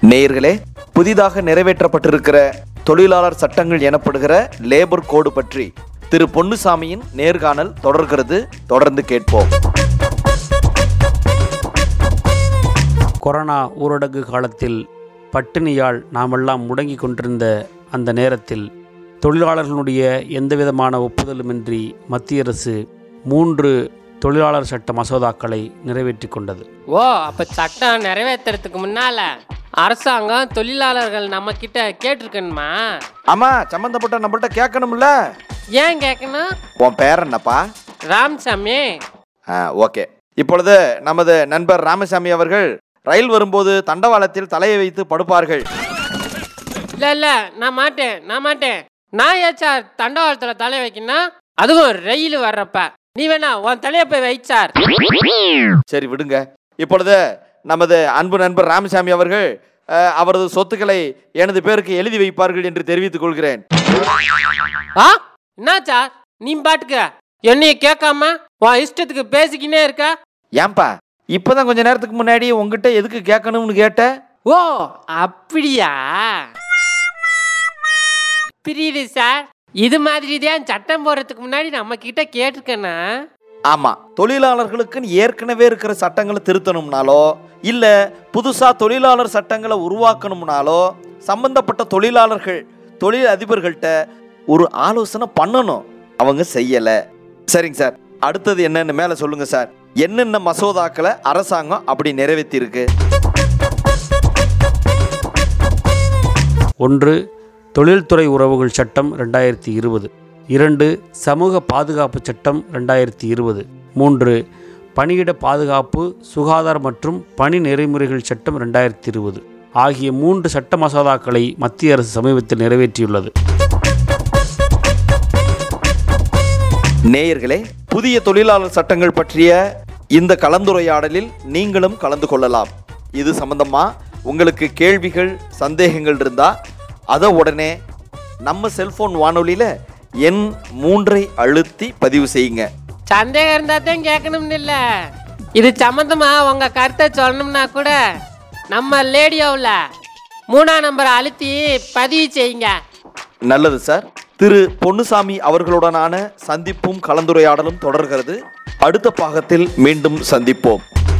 நேயர்களே புதிதாக நிறைவேற்றப்பட்டிருக்கிற தொழிலாளர் சட்டங்கள் எனப்படுகிற லேபர் கோடு பற்றி திரு பொன்னுசாமியின் நேர்காணல் தொடர்கிறது தொடர்ந்து கேட்போம் கொரோனா ஊரடங்கு காலத்தில் பட்டினியால் நாமெல்லாம் முடங்கி கொண்டிருந்த அந்த நேரத்தில் தொழிலாளர்களுடைய எந்தவிதமான ஒப்புதலுமின்றி மத்திய அரசு மூன்று தொழிலாளர் சட்ட மசோதாக்களை நிறைவேற்றி கொண்டது ஓ அப்ப சட்டம் நிறைவேற்றுறதுக்கு முன்னால அரசாங்கம் தொழிலாளர்கள் நம்ம கிட்ட கேட்டிருக்கணுமா ஆமா சம்பந்தப்பட்ட நம்மள்ட்ட கேட்கணும்ல ஏன் கேட்கணும் உன் பேர் என்னப்பா ராமசாமி ஆ ஓகே இப்பொழுது நமது நண்பர் ராமசாமி அவர்கள் ரயில் வரும்போது தண்டவாளத்தில் தலையை வைத்து படுப்பார்கள் இல்ல இல்ல நான் மாட்டேன் நான் மாட்டேன் நான் ஏச்சார் தண்டவாளத்துல தலை வைக்கணும் அதுவும் ரயில் வர்றப்ப நீ வேணா உன் தலைய போய் வைச்சார் சரி விடுங்க இப்பொழுது நமது அன்பு நண்பர் ராமசாமி அவர்கள் அஹ், அவரது சொத்துக்களை எனது பேருக்கு எழுதி வைப்பார்கள் என்று தெரிவித்துக் கொள்கிறேன் ஆ என்ன சார் நீ பாட்டுக்க என்னைய கேட்காம உன் இஷ்டத்துக்கு பேசிக்கினே இருக்க ஏன்பா இப்பதான் கொஞ்ச நேரத்துக்கு முன்னாடி உங்ககிட்ட எதுக்கு கேட்கணும்னு கேட்ட ஓ அப்படியா புரியுது சார் இது மாதிரி தான் சட்டம் போடுறதுக்கு முன்னாடி நம்ம கிட்ட கேட்டிருக்கேனா ஆமா தொழிலாளர்களுக்குன்னு ஏற்கனவே இருக்கிற சட்டங்களை திருத்தணும்னாலோ இல்ல புதுசா தொழிலாளர் சட்டங்களை உருவாக்கணும்னாலோ சம்பந்தப்பட்ட தொழிலாளர்கள் தொழில் அதிபர்கள்ட்ட ஒரு ஆலோசனை பண்ணணும் அவங்க செய்யல சரிங்க சார் அடுத்தது என்னன்னு மேல சொல்லுங்க சார் என்னென்ன மசோதாக்களை அரசாங்கம் அப்படி நிறைவேற்றி இருக்கு ஒன்று தொழில்துறை உறவுகள் சட்டம் ரெண்டாயிரத்தி இருபது இரண்டு சமூக பாதுகாப்பு சட்டம் ரெண்டாயிரத்தி இருபது மூன்று பணியிட பாதுகாப்பு சுகாதார மற்றும் பணி நெறிமுறைகள் சட்டம் ரெண்டாயிரத்தி இருபது ஆகிய மூன்று சட்ட மசோதாக்களை மத்திய அரசு சமீபத்தில் நிறைவேற்றியுள்ளது நேயர்களே புதிய தொழிலாளர் சட்டங்கள் பற்றிய இந்த கலந்துரையாடலில் நீங்களும் கலந்து கொள்ளலாம் இது சம்பந்தமா உங்களுக்கு கேள்விகள் சந்தேகங்கள் இருந்தா அதை உடனே நம்ம செல்போன் வானொலியில எண் மூன்றை அழுத்தி பதிவு செய்யுங்க சந்தேகம் இருந்தா தான் கேட்கணும்னு இல்ல இது சம்மந்தமா உங்க கருத்தை சொல்லணும்னா கூட நம்ம லேடியோவில் மூணாம் நம்பரை அழுத்தி பதிவு செய்யுங்க நல்லது சார் திரு பொன்னுசாமி அவர்களுடனான சந்திப்பும் கலந்துரையாடலும் தொடர்கிறது அடுத்த பாகத்தில் மீண்டும் சந்திப்போம்